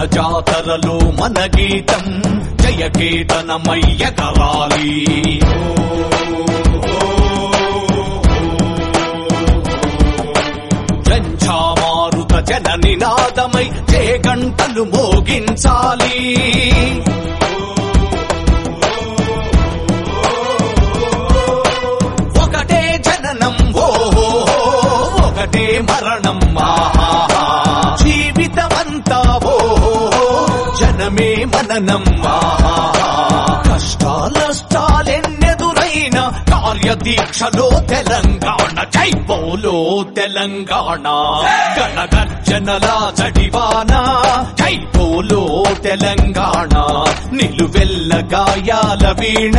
జాతరలో మన గీతం జయకేతనమయ్య కరాలి జంఝామారుత జన నినాదమై జయ గంటలు మోగించాలి ఒకటే జననం ఓ ఒకటే మరణం ఆహా. జీవితమంతా ఓ జనమే మననం ఆహా. కష్టాలష్టాలెన్నెదురైన కార్యదీక్షలో తెలంగాణ జై పోలో తెలంగాణ గణగర్జనల జడివాన జై పోలో తెలంగాణ నిలువెల్ల గాయాల వీణ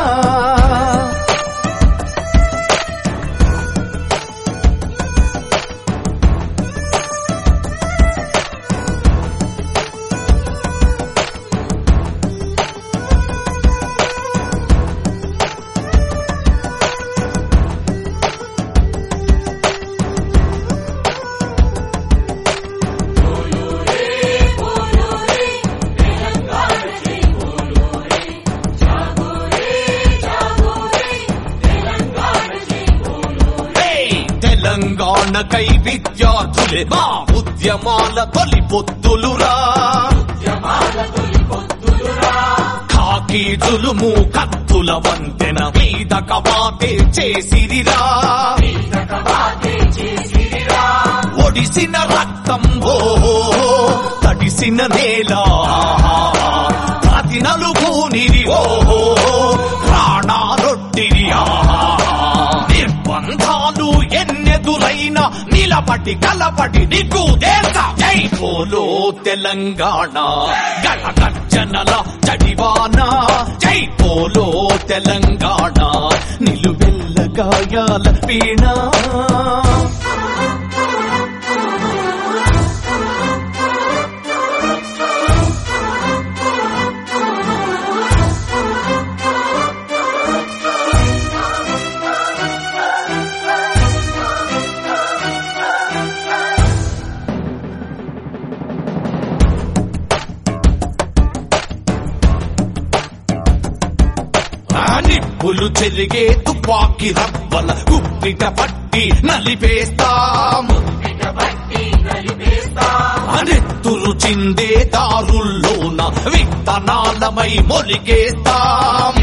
ఏయ్! తెలంగాణకై విద్యార్థులే మా ఉద్యమాల తొలి పొత్తులురా కాకి జులుము కత్తుల వంతెన మీద కవాతే చేసిరిరా ఒడిసిన రక్తం ఓ తడిసిన నేల ప్రతి నలుగునిరి ఓ ప్రాణాలొట్టిరి ఆహా నిర్బంధాలు ఎన్నెదురైన నిలబడి కలబడి నీకు దేశ జై పోలో తెలంగాణ గణగర్జనల జడివాన జై పోలో తెలంగాణ నిలువెల్ల గాయాల వీణ ఆ నిప్పులు చెరిగే తుపాకి రవ్వల ఉప్పిట పట్టి నలిపేస్తాం నెత్తురు చిందే దారుల్లోన విత్తనాలమై మొలిగేస్తాం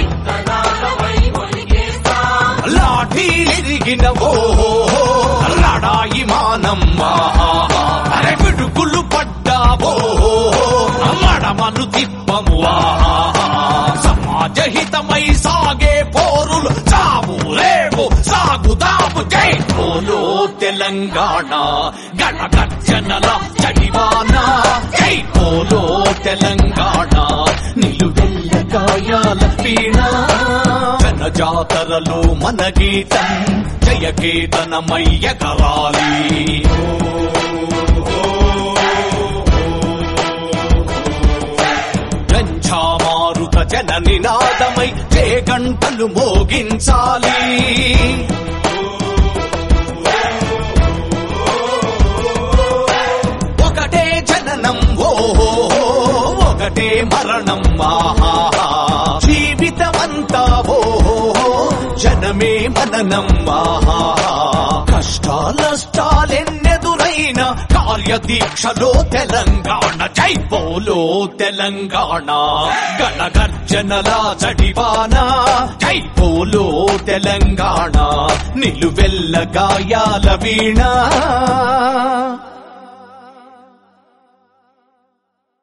లాఠీ ఎరిగిన ఓ లడాయి మానమ్మా అరే పిడుగులు పడ్డావో మడమలు తిప్పము ఆహా. సమాజహితమై సాగే పోరులు చావు రేపు సాగుదాము జై పోలో తెలంగాణ గణగర్జనల చడివాన జై పోలో తెలంగాణ నిలువెల్ల గాయాల వీణ జన జాతరలో మన గీతం జయకేతనమయ్య కరాలి గంఝామారుత జన నినాదమై జే గంటలు మోగించాలి ఒకటే జననం ఓ ఒకటే మరణం ఆహా జీవితమంతా ఓ జనమే మననం ఆహా కష్టాలష్టాలెన్నెదురైన కార్యదీక్షలో తెలంగాణ జై పోలో తెలంగాణ గణగర్జనల జడివాన జై పోలో తెలంగాణ నిలువెల్ల గాయాల వీణ